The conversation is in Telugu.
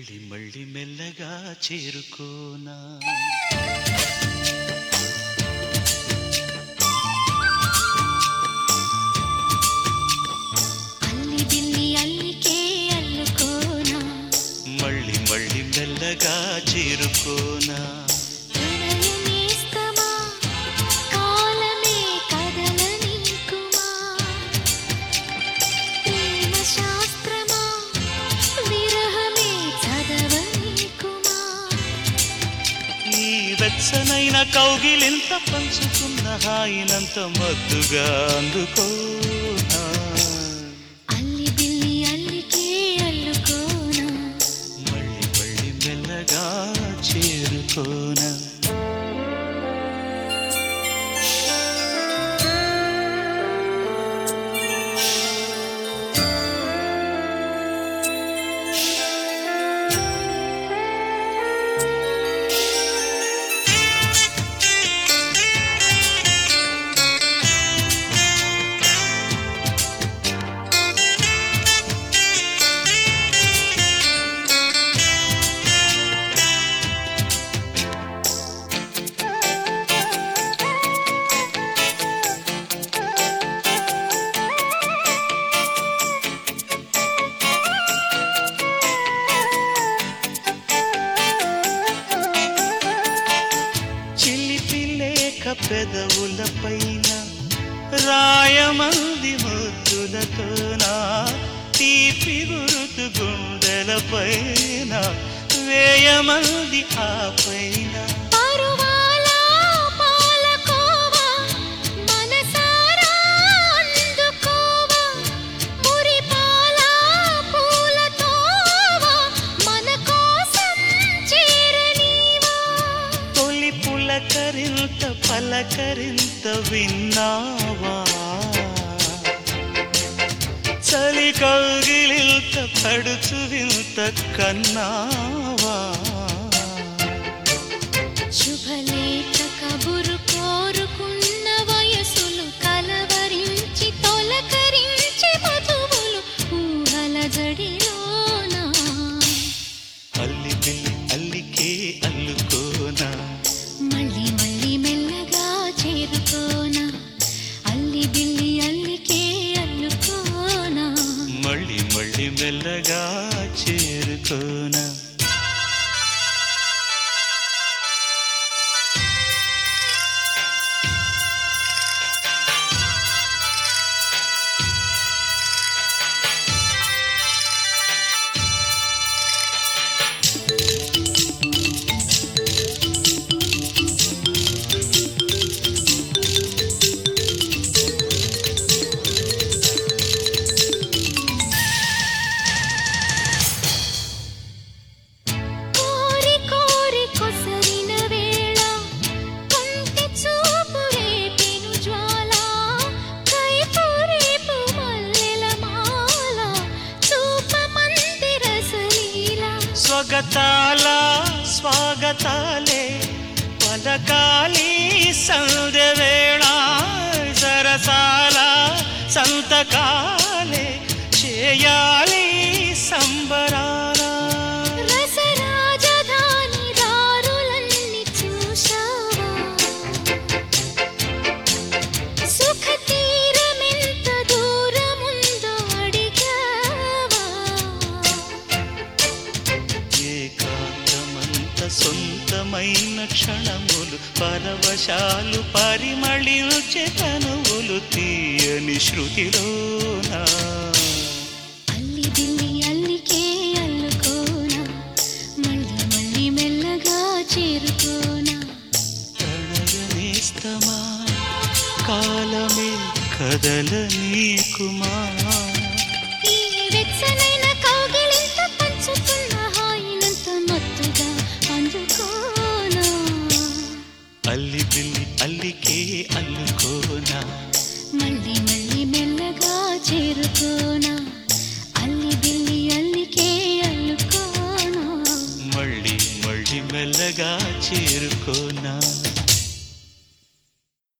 మళ్ళీ మళ్ళీ మెల్లగా చేరుకోనా అల్లి బిల్లి అల్లికే అల్లుకోనా మళ్ళీ మళ్ళీ మెల్లగా చేరుకోనా ప్రణయనేస్తమా కాలమే కదలనీకుమా ప్రేమ శాస్త్రమా విరహమే చదవనీకుమా ఈ వెచ్చనైన కౌగిలింత పంచుకున్న హాయినంత మద్దుగా అందుకోనా అల్లి బిల్లి అల్లికే అల్లుకోనా మళ్ళీ మళ్ళీ మెల్లగా చేరుకోనా చిలిపి లేఖ పెదవుల పైన రాయమంది ముద్దులతోనా తీపి గురుతు గుండెల పైన వేయమంది ఆ పైన పరువాల పాలకోవా మనసారా అందుకోవా మురిపాల పూలతోవా మన కోసం చేరనీవా తొలి పులకరింత పలకరింత విన్నావా చలి కౌగిలింత పడుచు వింత కన్నావా శుభలేఖ కబురు కోరుకున్న వయసులు కలవరించి తొలకరించి మధువులు ఊహల జడిలోనా అల్లి బిల్లి అల్లికే అల్లుకోనా మళ్ళీ మళ్ళీ మెల్లగా చేరుకోనా అల్లి బిల్లి అల్లికే అల్లుకోనా మళ్ళీ మళ్ళీ మెల్లగా చేరుకోనా కోరి కోరి కొసరిన వేళ కంటి చూపు రేపెను జ్వాల కైపు రేపు మల్లెల మాల చూపమంది రసలీల స్వగతాల స్వాగతాలే పలకాలి సంధ్య వేళ సరసాల సంతకాలే చేయాలి సంబరాల రస రాజధాని దారులన్నీ చూశావా సుఖ తీరమెంత దూరముందో అడిగావా ఏకాంతమంత సొంతమైన క్షణములు పరవశాలు పరిమళించే తనువులు తీయని శృతిలోనా అల్లి బిల్లి అల్లికే అల్లుకోనా మళ్ళీ మళ్ళీ మెల్లగా చేరుకోనా ప్రణయనేస్తమా కాలమే కదలనీకుమా ఈ వెచ్చనైన కౌగిలింత పంచుకున్న హాయినంత మత్తుగా అందుకోనా అల్లి బిల్లి అల్లికే అల్లుకోనా మళ్ళీ మళ్ళీ మెల్లగా చేరుకోనా అల్లి బిల్లి అల్లికే అల్లుకోనా మళ్ళీ మళ్ళీ మెల్లగా చేరుకోనా